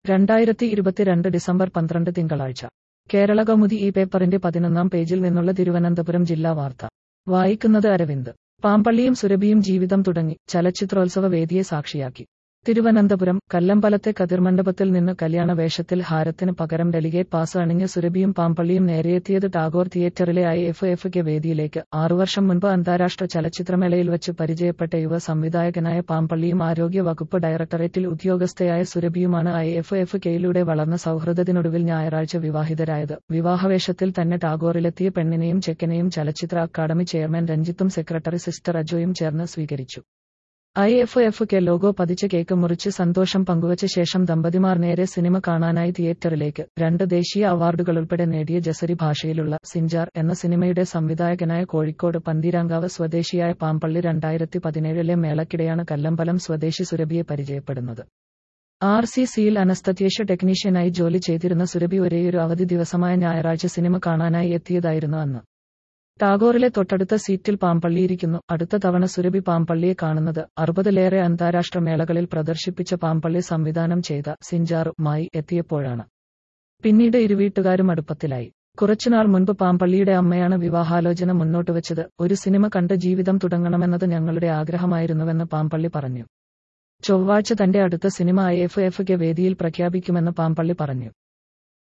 രണ്ടായിരത്തി ഇരുപത്തിരണ്ട് ഡിസംബർ പന്ത്രണ്ട് തിങ്കളാഴ്ച കേരള കൗമുദി ഈ പേപ്പറിന്റെ പതിനൊന്നാം പേജിൽ നിന്നുള്ള തിരുവനന്തപുരം ജില്ലാ വാർത്ത വായിക്കുന്നത് അരവിന്ദ് പാമ്പള്ളിയും സുരഭിയും ജീവിതം തുടങ്ങി ചലച്ചിത്രോത്സവ വേദിയെ സാക്ഷിയാക്കി തിരുവനന്തപുരം കല്ലമ്പലത്തെ കതിർമണ്ഡപത്തിൽ നിന്ന് കല്യാണ വേഷത്തിൽ ഹാരത്തിന് പകരം ഡെലിഗേറ്റ് പാസ് അണിഞ്ഞ സുരഭിയും പാമ്പള്ളിയും നേരെയെത്തിയത് ടാഗോർ തിയേറ്ററിലെ ഐ എഫ് എഫ് കെ വേദിയിലേക്ക് ആറുവർഷം മുൻപ് അന്താരാഷ്ട്ര ചലച്ചിത്രമേളയിൽ വെച്ച് പരിചയപ്പെട്ട യുവ സംവിധായകനായ പാമ്പള്ളിയും ആരോഗ്യ വകുപ്പ് ഡയറക്ടറേറ്റിൽ ഉദ്യോഗസ്ഥയായ സുരഭിയുമാണ് ഐ എഫ് എഫ് കെയിലൂടെ വളർന്ന സൗഹൃദത്തിനൊടുവിൽ ഞായറാഴ്ച വിവാഹിതരായത് വിവാഹവേഷത്തിൽ തന്നെ ടാഗോറിലെത്തിയ പെണ്ണിനെയും ചെക്കനെയും ചലച്ചിത്ര അക്കാദമി ചെയർമാൻ രഞ്ജിത്തും സെക്രട്ടറി സിസ്റ്റർ അജോയും ചേർന്ന് സ്വീകരിച്ചു I F F K logo പതിച്ച കേക്ക് മുറിച്ച് സന്തോഷം പങ്കുവച്ച ശേഷം ദമ്പതിമാർ നേരെ സിനിമ കാണാനായി തിയേറ്ററിലേക്ക് രണ്ട് ദേശീയ അവാർഡുകളുൾപ്പെടെ നേടിയ ജസരി ഭാഷയിലുള്ള സിഞ്ചാർ എന്ന സിനിമയുടെ സംവിധായകനായ കോഴിക്കോട് പന്തീരാങ്കാവ് സ്വദേശിയായ പാമ്പള്ളി രണ്ടായിരത്തി പതിനേഴിലെ മേളക്കിടെയാണ് കല്ലമ്പലം സ്വദേശി സുരഭിയെ പരിചയപ്പെടുന്നത് ആർ സി സിയിൽ അനസ്തത്യേഷ്യ ടെക്നീഷ്യനായി ജോലി ചെയ്തിരുന്ന സുരഭി ഒരേയൊരു അവധി ദിവസമായ ഞായറാഴ്ച സിനിമ കാണാനായി എത്തിയതായിരുന്നു അന്ന് ടാഗോറിലെ തൊട്ടടുത്ത സീറ്റിൽ പാമ്പള്ളിയിരിക്കുന്നു അടുത്ത തവണ സുരഭി പാമ്പള്ളിയെ കാണുന്നത് അറുപതിലേറെ അന്താരാഷ്ട്ര മേളകളിൽ പ്രദർശിപ്പിച്ച പാമ്പള്ളി സംവിധാനം ചെയ്ത സിഞ്ചാറുമായി എത്തിയപ്പോഴാണ് പിന്നീട് ഇരുവീട്ടുകാരും അടുപ്പത്തിലായി കുറച്ചുനാൾ മുൻപ് പാമ്പള്ളിയുടെ അമ്മയാണ് വിവാഹാലോചന മുന്നോട്ട് വെച്ചത് ഒരു സിനിമ കണ്ട് ജീവിതം തുടങ്ങണമെന്നത് ഞങ്ങളുടെ ആഗ്രഹമായിരുന്നുവെന്ന് പാമ്പള്ളി പറഞ്ഞു ചൊവ്വാഴ്ച തന്റെ അടുത്ത cinema I F F K വേദിയിൽ പ്രഖ്യാപിക്കുമെന്ന് പാമ്പള്ളി പറഞ്ഞു